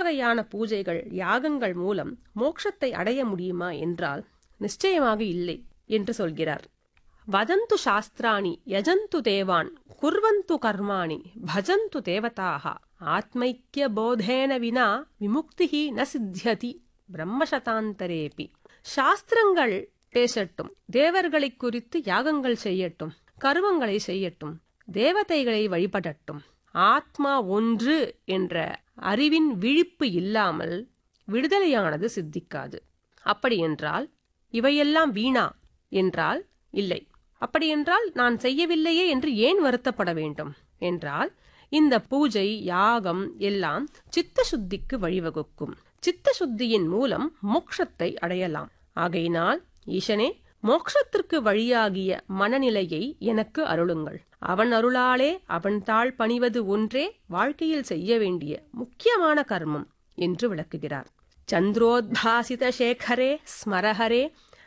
பலவகையான பூஜைகள் யாகங்கள் மூலம் மோட்சத்தை அடைய முடியுமா என்றால் நிச்சயமாக இல்லை என்று சொல்கிறார் வதந்து சாஸ்திராணி யஜந்து தேவான் குர்வந்து கர்மாணி பஜந்து தேவதாக ஆத்மைக்கிய போதேன வினா விமுக்திஹி ந சித்தியதி பிரம்மசதாந்தரேபி சாஸ்திரங்கள் பேசட்டும் தேவர்களை குறித்து யாகங்கள் செய்யட்டும் கருவங்களை செய்யட்டும் தேவதைகளை வழிபடட்டும் ஆத்மா ஒன்று என்ற அறிவின் விழிப்பு இல்லாமல் விடுதலையானது சித்திக்காது அப்படியென்றால் இவையெல்லாம் வீணா என்றால் இல்லை அப்படியென்றால் நான் செய்யவில்லையே என்று ஏன் வருத்தப்பட வேண்டும் என்றால் இந்த பூஜை யாகம் எல்லாம் சித்த சுத்திக்கு வழிவகுக்கும் சித்த சுத்தியின் மூலம் மோட்சத்தை அடையலாம் ஆகையினால் ஈசனே மோட்சத்திற்கு வழியாகிய மனநிலையை எனக்கு அருளுங்கள் அவன் அருளாலே அவன் தாழ் பணிவது ஒன்றே வாழ்க்கையில் செய்ய வேண்டிய முக்கியமான கர்மம் என்று விளக்குகிறார் சந்திரோத்பாசித சேகரே ஸ்மரஹரே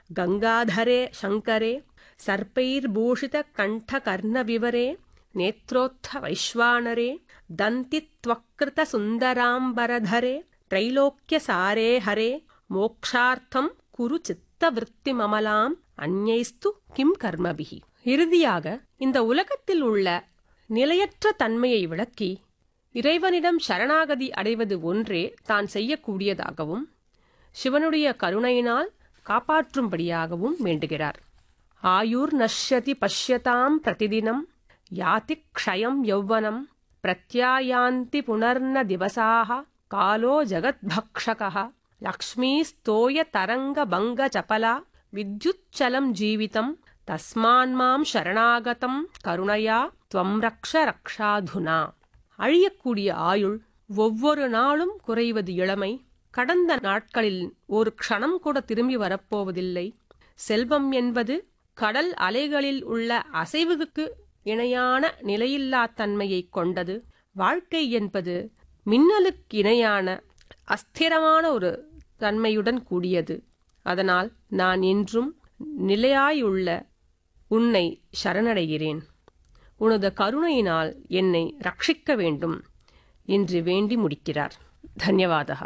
கங்காதரே சங்கரே சர்ப்பைர்பூஷித கண்ட கர்ண விவரே நேத்ரோத்த வைஸ்வானரே தந்தித்வக்ருத சுந்தராம்பரதரே த்ரைலோக்கிய சாரே ஹரே மோக்ஷார்த்தம் குரு சித்தவிருத்திமமலாம் அந்யைஸ்து கிம் கர்மபிகி இறுதியாக இந்த உலகத்தில் உள்ள நிலையற்ற தன்மையை விளக்கி இறைவனிடம் சரணாகதி அடைவது ஒன்றே தான் செய்யக்கூடியதாகவும் சிவனுடைய கருணையினால் காப்பாற்றும்படியாகவும் வேண்டுகிறார் ஆயுர் நஷ்யதி பஷ்யதாம் பிரதிதினம் யாதி க்ஷயம் யௌவனம் பிரத்யாயாந்தி புனர்ன திவசாக காலோ ஜகத்பக்ஷகः லக்ஷ்மீஸ்தோய தரங்க பங்க சபலா வித்யுச்சலம் ஜீவிதம் தஸ்மான்மாம் சரணாகதம் கருணையா துவம் ரக்ஷ ரக்ஷாதுனா அழியக்கூடிய ஆயுள் ஒவ்வொரு நாளும் குறைவது இளமை கடந்த நாட்களில் ஒரு க்ஷணம் கூட திரும்பி வரப்போவதில்லை செல்வம் என்பது கடல் அலைகளில் உள்ள அசைவுக்கு இணையான நிலையில்லா தன்மையை கொண்டது வாழ்க்கை என்பது மின்னலுக்கு இணையான அஸ்திரமான ஒரு தன்மையுடன் கூடியது அதனால் நான் என்றும் நிலையாயுள்ள உன்னை சரணடைகிறேன் உனது கருணையினால் என்னை ரட்சிக்க வேண்டும் என்று வேண்டி முடிக்கிறார் தன்யவாதா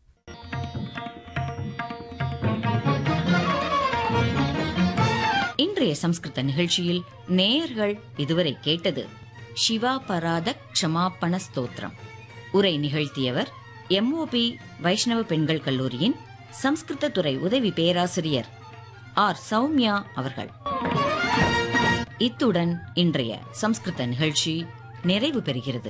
இன்றைய சம்ஸ்கிருத நிகழ்ச்சியில் நேயர்கள் இதுவரை கேட்டது சிவா பராத க்ஷமாப்பண ஸ்தோத்திரம் உரை நிகழ்த்தியவர் எம்ஓபி வைஷ்ணவ பெண்கள் கல்லூரியின் சம்ஸ்கிருத துறை உதவி பேராசிரியர் ஆர் சௌமியா அவர்கள் இத்துடன் இன்றைய சம்ஸ்கிருத நிகழ்ச்சி நிறைவு பெறுகிறது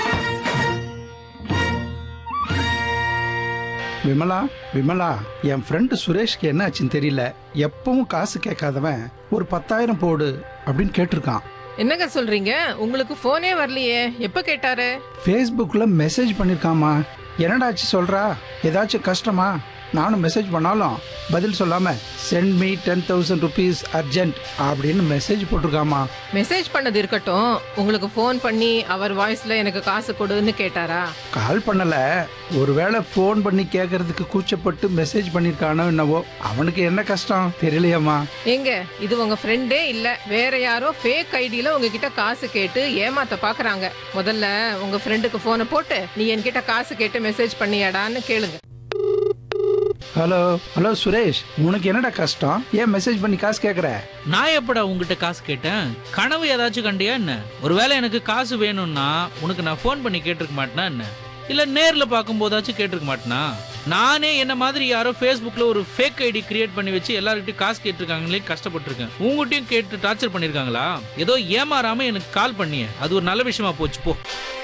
விமலா விமலா என் ஃப்ரெண்டு சுரேஷ்க்கு என்ன ஆச்சுன்னு தெரியல எப்பவும் காசு கேட்காதவன் ஒரு பத்தாயிரம் போடு அப்படின்னு கேட்டிருக்கான் என்னங்க சொல்றீங்க உங்களுக்கு போனே வரலையே எப்ப கேட்டாரு ஃபேஸ்புக்கில் மெசேஜ் பண்ணியிருக்காமா என்னடாச்சு சொல்கிறா ஏதாச்சும் கஷ்டமா நானும் மெசேஜ் பண்ணாலும் பதில் சொல்லாமல் send me ten thousand rupees urgent அப்படின்னு மெசேஜ் போட்டிருக்காமா மெசேஜ் பண்ணது இருக்கட்டும் உங்களுக்கு ஃபோன் பண்ணி அவர் வாய்ஸ்ல எனக்கு காசு கொடுன்னு கேட்டாரா கால் பண்ணல ஒருவேளை ஃபோன் பண்ணி கேட்கறதுக்கு கூச்சப்பட்டு மெசேஜ் பண்ணியிருக்கானோ என்னவோ அவனுக்கு என்ன கஷ்டம் தெரியலையம்மா எங்க இது உங்க ஃப்ரெண்டே இல்ல வேற யாரோ ஃபேக் ஐடியில உங்ககிட்ட காசு கேட்டு ஏமாத்த பாக்குறாங்க முதல்ல உங்க ஃப்ரெண்டுக்கு போனை போட்டு நீ என்கிட்ட காசு கேட்டு மெசேஜ் பண்ணியாடான்னு கேளுங்க ஹலோ ஹலோ சுரேஷ் உனக்கு என்னடா கஷ்டம் ஏன் மெசேஜ் பண்ணி காசு கேட்குற நான் எப்படா உங்ககிட்ட காசு கேட்டேன் கனவு ஏதாச்சும் கண்டியா என்ன ஒருவேளை எனக்கு காசு வேணும்னா உனக்கு நான் ஃபோன் பண்ணி கேட்டிருக்க மாட்டேனா என்ன இல்ல நேர்ல பார்க்கும்போதாச்சும் கேட்டிருக்க மாட்டேனா நானே என்ன மாதிரி யாரோ ஃபேஸ்புக்ல ஒரு ஃபேக் ஐடி கிரியேட் பண்ணி வச்சு எல்லார்கிட்டயும் காசு கேட்டிருக்காங்களே கஷ்டப்பட்டிருக்கேன் உங்ககிட்டயும் கேட்டு டார்ச்சர் பண்ணிருக்காங்களா ஏதோ ஏமாறாம எனக்கு கால் பண்ணிய அது ஒரு நல்ல விஷயமா போச்சு போ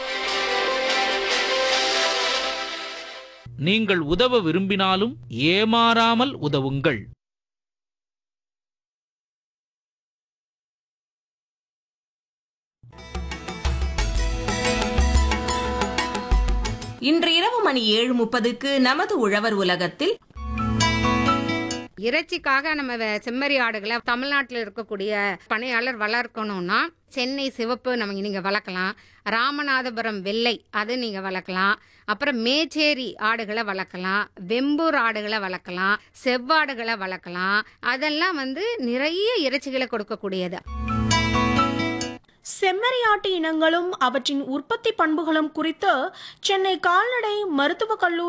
நீங்கள் உதவ விரும்பினாலும் ஏமாறாமல் உதவுங்கள் இன்று இரவு மணி ஏழு முப்பதுக்கு நமது உழவர் உலகத்தில் இறைச்சிக்காக நம்ம வே- செம்மறி ஆடுகளை தமிழ்நாட்டில் இருக்கக்கூடிய பணியாளர் வளர்க்கணும்னா சென்னை சிவப்பு நம்ம நீங்கள் வளர்க்கலாம் ராமநாதபுரம் வெள்ளை அது நீங்கள் வளர்க்கலாம் அப்புறம் மேச்சேரி ஆடுகளை வளர்க்கலாம் வெம்பூர் ஆடுகளை வளர்க்கலாம் செவ்வாடுகளை வளர்க்கலாம் அதெல்லாம் வந்து நிறைய இறைச்சிகளை கொடுக்கக்கூடியது செம்மறியாட்டு இனங்களும் அவற்றின் உற்பத்தி பண்புகளும் குறித்து சென்னை கால்நடை மருத்துவக் கல்லூரி